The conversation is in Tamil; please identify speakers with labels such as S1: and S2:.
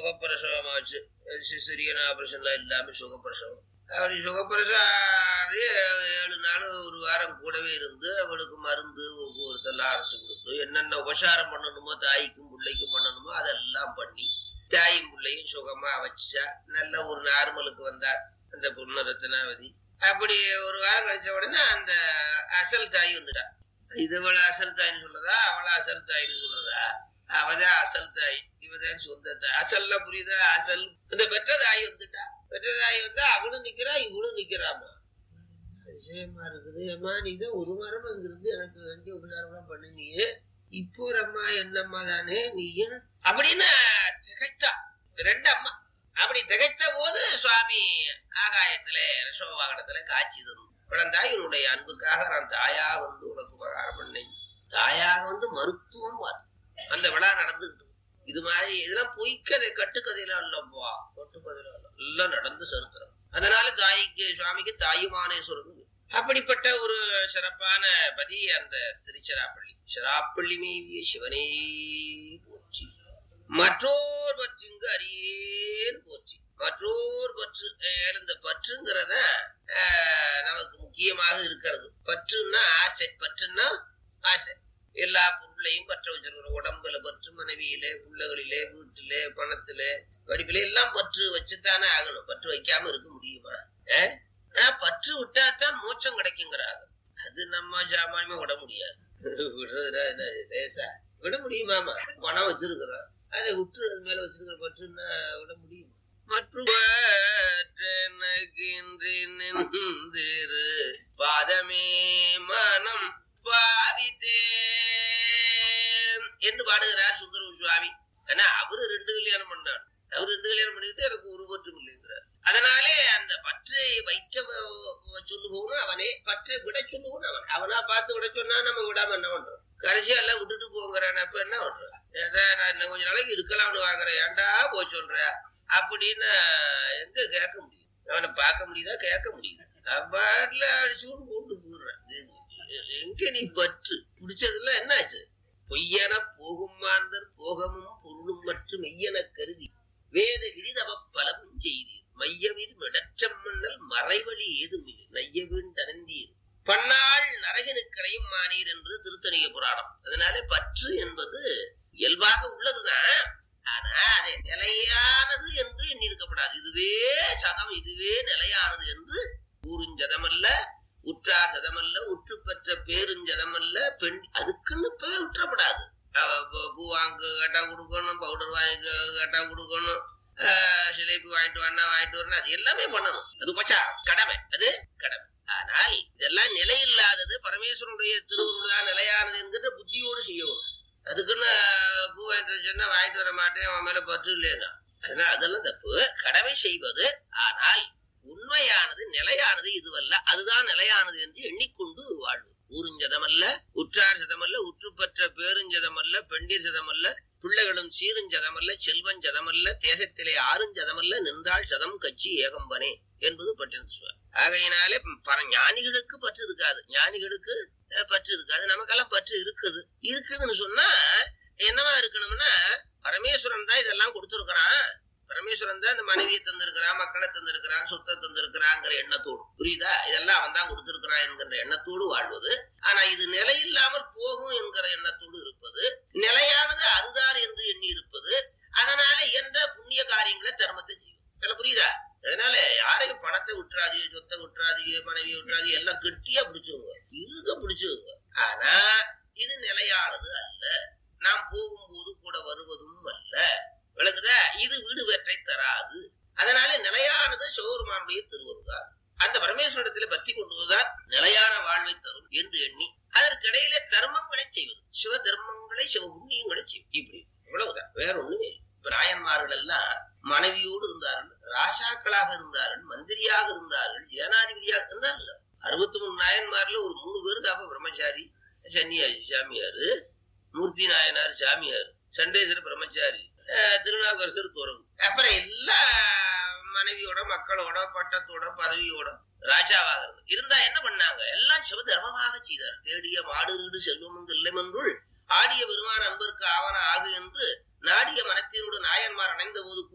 S1: சுகப்பிரசவமாச்சு சிசிரியன் ஆபரேஷன்லாம் இல்லாம சுகப்பிரசவம் அப்படி சுகப்பிரசவம் ஏழு நாள் ஒரு வாரம் கூடவே இருந்து அவளுக்கு மருந்து ஒவ்வொருத்தெல்லாம் அரசு கொடுத்து என்னென்ன உபசாரம் பண்ணணுமோ தாய்க்கும் பிள்ளைக்கும் பண்ணணுமோ அதெல்லாம் பண்ணி தாயும் பிள்ளையும் சுகமா வச்சா நல்ல ஒரு நார்மலுக்கு வந்தார் அந்த பொண்ணு ரத்னாவதி அப்படி ஒரு வாரம் கழிச்ச உடனே அந்த அசல் தாய் வந்துட்டா இது அவள அசல் தாய்ன்னு சொல்றதா அவள அசல் தாய்ன்னு சொல்றதா அவதான் அசல் தாய் இவதான் சொந்த தாய் அசல்ல புரியுதா அசல் இந்த பெற்ற தாய் வந்துட்டா பெற்ற தாய் வந்து அவளும் நிக்கிறா இவளும் நிக்கிறாமா அதிசயமா இருக்குது அம்மா நீ தான் ஒரு வாரமா இங்க இருந்து எனக்கு வேண்டிய உபகாரம் பண்ணினியே இப்போ ஒரு அம்மா என்னம்மா தானே நீயும் அப்படின்னு திகைத்தா ரெண்டு அம்மா அப்படி திகைத்த போது சுவாமி ஆகாயத்துல ரிஷோவாகனத்துல காட்சி தந்து குழந்தாய் உன்னுடைய அன்புக்காக நான் தாயா வந்து உனக்கு உபகாரம் பண்ணேன் தாயாக வந்து மருத்துவம் பார்த்து அந்த விழா நடந்துகிட்டு இருக்கு. இது மாதிரி இதெல்லாம் பொய்க்கதை கட்டுக்கதையில இல்லப்பா கட்டுக்கதையில இல்ல எல்லாம் நடந்து சரித்திரம் அதனால தாய்க்கு சுவாமிக்கு தாயுமானேஸ்வரன் அப்படிப்பட்ட ஒரு சிறப்பான பதி அந்த திருச்சிராப்பள்ளி சிராப்பள்ளி மேவிய சிவனே போற்றி மற்றோர் பற்றுங்கு அறியேன் போற்றி மற்றோர் பற்று அஹ் இந்த பற்றுங்கிறத அஹ், நமக்கு முக்கியமாக இருக்கிறது பற்றுன்னா ஆசை பற்றுன்னா ஆசை எல்லா பொருளையும் பற்ற வச்சிருக்கிறோம் உடம்புல பற்று மனைவியிலே பிள்ளைகளிலே வீட்டிலே பணத்திலே படிப்பிலே எல்லாம் பற்று வச்சுத்தானே ஆகணும் பற்று வைக்காம இருக்க முடியுமா அஹ்? ஆனா பற்று விட்டாதான் மோட்சம் கிடைக்குங்கிறாங்க அது நம்ம சாமானியமா விட முடியாது விடுறதுனா என்ன லேசா விட முடியுமாமா பணம் வச்சிருக்கிறோம் அதை விட்டு அது மேல வச்சிருக்கிற பற்றுன்னா விட முடியுமா மற்றும் நின்றிரு பாதமே மனம் பாவித்தேன் என்று பாடுகிறார் சுந்தர சுவாமி ஆனா அவரு ரெண்டு கல்யாணம் பண்ணார் அவர் ரெண்டு கல்யாணம் பண்ணிட்டு எனக்கு ஒரு பற்றும் இல்லைங்கிறார் அதனாலே அந்த பற்றை வைக்க வ- சொல்லுவோம்னு அவனே பற்றை விட சொல்லுவோம் அவன் அவனா பார்த்து விட சொன்னா நம்ம விடாம என்ன பண்றோம் கடைசியா எல்லாம் விட்டுட்டு போங்கிறான் அப்ப என்ன பண்றோம் ஏன்டா நான் இன்னும் கொஞ்ச நாளைக்கு இருக்கலாம்னு வாங்குறேன் ஏன்டா போய் சொல்ற அப்படின்னு எங்க கேட்க முடியும் அவனை பார்க்க முடியுதா கேட்க முடியுது பாட்டில் அடிச்சு கொண்டு கொண்டு போடுறேன் எங்க நீ பற்று பிடிச்சதுல என்னாச்சு பொய்யன போகும் மாந்தர் போகமும் பொருளும் மற்றும் மெய்யன கருதி வேத விரிதவ பலமும் செய்தீர் மையவீர் மிடற்றம் மன்னல் மறைவழி ஏதும் இல்லை நையவீன் தனந்தீர் பன்னாள் நரகனுக்கரையும் மானீர் என்பது திருத்தணிக புராணம் அதனால பற்று என்பது இயல்பாக உள்ளதுதான் ஆனா அது நிலையானது என்று எண்ணிருக்கப்படாது இதுவே சதம் இதுவே நிலையானது என்று ஊருஞ்சதமல்ல உற்றார் சதமல்ல உற்று பெற்ற பேருஞ்சதமல்ல பெண் அதுக்குன்னு இப்பவே விட்டுறப்படாது அவ பூ- பூ வாங்க கேட்டா கொடுக்கணும் பவுடர் வாங்கி கேட்டா கொடுக்கணும் ஆஹ் சிலேபி வாங்கிட்டு வாங்க வாங்கிட்டு வரணும் அது எல்லாமே பண்ணணும் அது பச்சா கடமை அது கடமை ஆனால் இதெல்லாம் நிலை இல்லாதது பரமேஸ்வரனுடைய திருவுருள் தான் நிலையானது என்கிற புத்தியோடு செய்யணும் அதுக்குன்னு பூ வாங்கிட்டு சொன்னா வாங்கிட்டு வர மாட்டேன் அவன் மேல பற்று இல்லையா அதனால அதெல்லாம் தப்பு கடமை செய்வது ஆனால் உண்மையானது நிலையானது இதுவல்ல அதுதான் நிலையானது என்று எண்ணிக்கொண்டு வாழ்வு ஊருஞ்சதமல்ல உற்றார் சதமல்ல உற்று பெற்ற பேருஞ்சதமல்ல பெண்டீர் சதமல்ல பிள்ளைகளும் சீருஞ்சதமல்ல செல்வஞ்சதமல்ல தேசத்திலே ஆறுஞ்சதமல்ல நின்றாள் சதம் கட்சி ஏகம்பனே என்பது பட்டினத்து சுவர் ஆகையினாலே பர ஞானிகளுக்கு பற்று இருக்காது ஞானிகளுக்கு அஹ், பற்று இருக்காது நமக்கெல்லாம் பற்று இருக்குது இருக்குதுன்னு சொன்னா என்னவா இருக்கணும்னா பரமேஸ்வரன் தான் இதெல்லாம் கொடுத்துருக்கிறான் பரமேஸ்வரன் தான் இந்த மனைவியை தந்திருக்கிறான் மக்களை தந்திருக்கிறான் சொத்தை தந்திருக்கிறாங்கிற எண்ணத்தோடு புரியுதா இதெல்லாம் அவன் தான் கொடுத்திருக்கிறான் என்கிற எண்ணத்தோடு வாழ்வது ஆனா இது நிலையில்லாமல் போகும் என்கிற எண்ணத்தோடு இருப்பது நிலையானது அதுதான் என்று எண்ணி இருப்பது அதனால என்ற புண்ணிய காரியங்களை தர்மத்தை செய்யும் இதெல்லாம் புரியுதா அதனால யாரையும் பணத்தை விட்டுறாதீங்க சொத்தை விட்டுறாதீங்க மனைவியை விட்டுறாதீங்க எல்லாம் கெட்டியா பிடிச்சுங்க இருக பிடிச்சுங்க ஆனா இது நிலையானது அல்ல நாம் போகும்போது கூட வருவதும் அல்ல விளக்குதா இது வீடு வெற்றை தராது அதனால நிலையானது சிவபெருமானுடைய திருவருள்தான் அந்த பரமேஸ்வரத்திலே பக்தி கொண்டுவதுதான் நிலையான வாழ்வை தரும் என்று எண்ணி அதற்கிடையிலே தர்மங்களை செய்வது சிவ தர்மங்களை சிவ புண்ணியங்களை செய்வது இப்படி இவ்வளவுதான் வேற ஒண்ணுமே இல்லை. இப்ப நாயன்மார்கள் எல்லாம் மனைவியோடு இருந்தார்கள் ராஜாக்களாக இருந்தார்கள் மந்திரியாக இருந்தார்கள் ஜனாதிபதியாக இருந்தார்கள் அறுபத்தி மூணு நாயன்மார்ல ஒரு மூணு பேர் தாப்ப பிரம்மச்சாரி சன்னியாசி சாமியாரு மூர்த்தி நாயனார் சாமியார் சண்டேஸ்வர பிரம்மச்சாரி அஹ் திருநாவுக்கரசர் துறவு அப்புறம் எல்லா மனைவியோட மக்களோட பட்டத்தோட பதவியோட ராஜாவாக இருந்து இருந்தா என்ன பண்ணாங்க எல்லாம் சிவ தர்மமாக செய்தார் தேடிய மாடு வீடு செல்வமும் இல்லமென்றுள் ஆடிய பெருமான அன்பருக்கு ஆவன ஆகு என்று நாடிய மனத்தினோடு நாயன்மார் அணைந்த போது